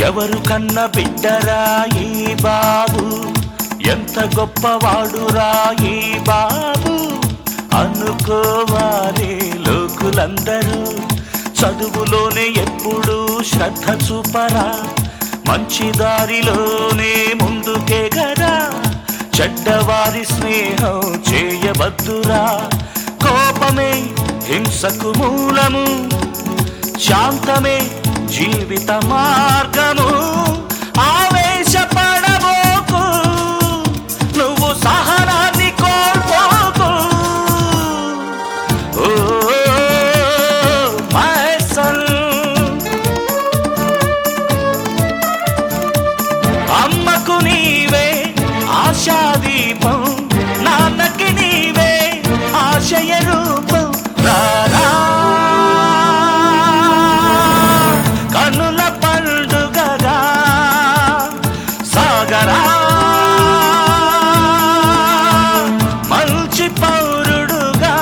ఎవరు కన్న బిడ్డరా ఈ బాబు ఎంత గొప్పవాడురా ఈ బాబు అనుకోవాలి లోకులందరూ చదువులోనే ఎప్పుడు శ్రద్ధ చూపరా మంచి దారిలోనే ముందుకే గరా చెడ్డవారి స్నేహం చేయవద్దురా కోపమే హింసకు మూలము శాంతమే జీవిత మార్గము ఆవేశపడబోకు నువ్వు సహనాన్ని కోల్పోకు ఓ మై సన్ అమ్మకు నీవే ఆశాదీపం నాన్నకి నీవే ఆశయ రూపం రారా కనుల పండుగగా సాగరా మంచి పౌరుడుగా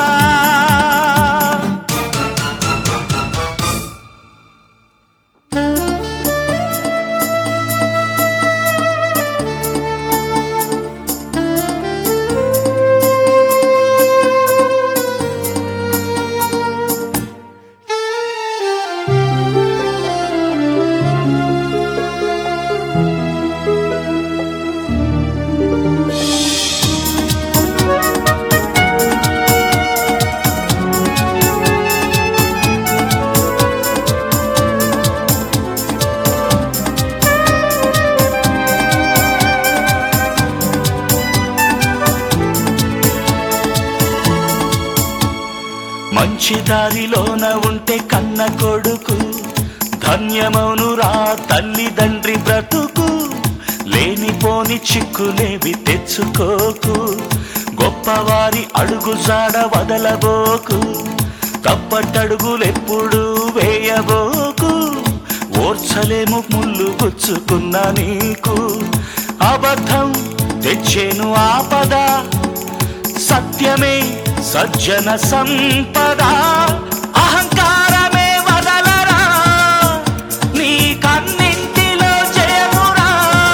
మంచి దారిలోన ఉంటే కన్న కొడుకు ధన్యమౌనురా తల్లిదండ్రి బ్రతుకు లేనిపోని చిక్కులేవి తెచ్చుకోకు గొప్పవారి అడుగు జాడ వదలబోకు తప్పటడుగులెప్పుడు వేయబోకు ఓర్చలేము ముళ్ళు గుచ్చుకున్న నీకు అబద్ధం తెచ్చేను ఆపద సత్యమే సజ్జన సంపద అహంకారమే వదలరా నీ కన్నింటిలో జయమురా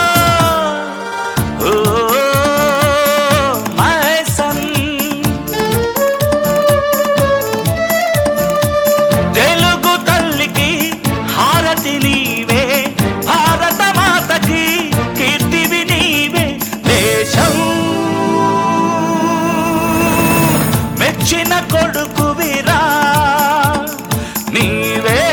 ఓ మై సన్ తెలుగు తల్లికి హారతి నీవే భారత మాతకి కీర్తివి నీవే దేశం మెచ్చిన కొడుకువిరా నీవే